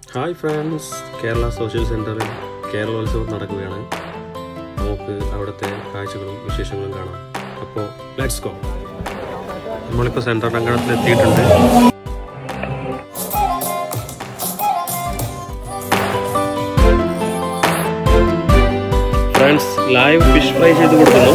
hi friends Kerala social സെൻറ്ററിൽ കേരളോത്സവം നടക്കുകയാണ് നമുക്ക് അവിടുത്തെ കാഴ്ചകളും വിശേഷങ്ങളും കാണാം അപ്പോൾ ലെറ്റ്സ് ഗോ നമ്മളിപ്പോൾ സെൻട്രൽ അങ്കണത്തിൽ എത്തിയിട്ടുണ്ട് ഫ്രണ്ട്സ് ലൈവ് ഫിഷ് ഫ്രൈ ചെയ്ത് കൊടുക്കുന്നു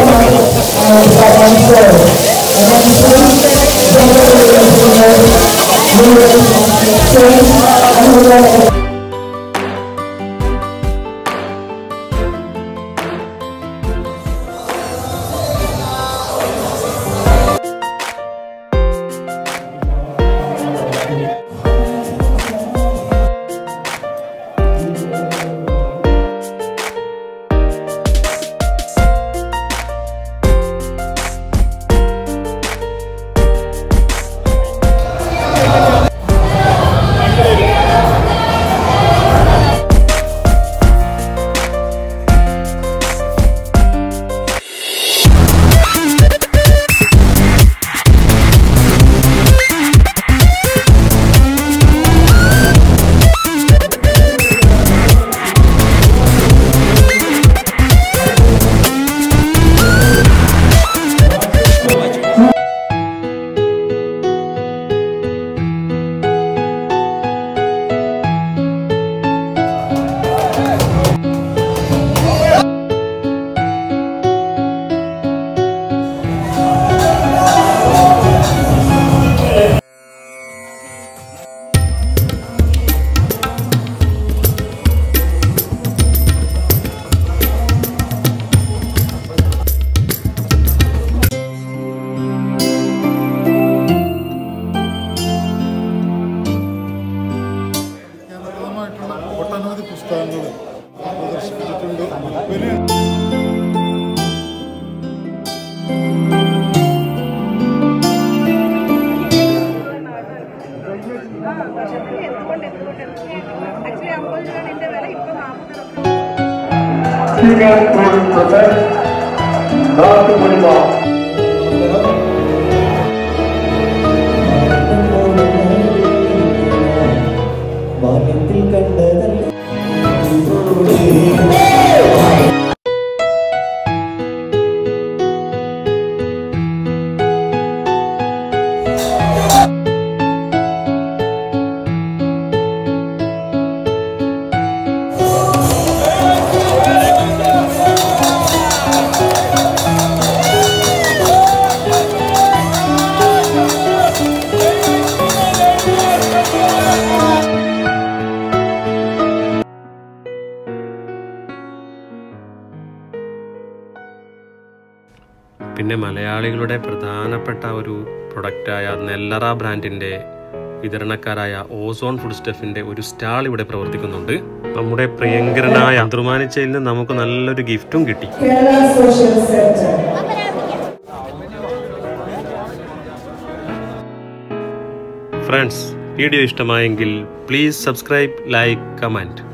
കേന്ദ്രീകൃതമായിട്ടുള്ള ഒട്ടനവധി പുസ്തകങ്ങൾ പ്രദർശിപ്പിച്ചിട്ടുണ്ട് പിന്നെ വർഷത്തിൽ എന്തുകൊണ്ട് എന്തുകൊണ്ട് ആക്ച്വലി അമ്പത് രൂപയാണ് എൻ്റെ വില ഇപ്പം നാൽപ്പത് രൂപ വാക്യത്തിൽ കണ്ടതല്ല പിന്നെ മലയാളികളുടെ പ്രധാനപ്പെട്ട ഒരു പ്രൊഡക്റ്റായ നെല്ലറ ബ്രാൻഡിൻ്റെ വിതരണക്കാരായ ഓസോൺ ഫുഡ് സ്റ്റഫിൻ്റെ ഒരു സ്റ്റാൾ ഇവിടെ പ്രവർത്തിക്കുന്നുണ്ട് നമ്മുടെ പ്രിയങ്കരനായ അന്തർമാനിച്ചയിൽ നിന്ന് നമുക്ക് നല്ലൊരു ഗിഫ്റ്റും കിട്ടി Kerala social centre friends video ഇഷ്ടമായെങ്കിൽ പ്ലീസ് സബ്സ്ക്രൈബ് ലൈക്ക് കമൻറ്റ്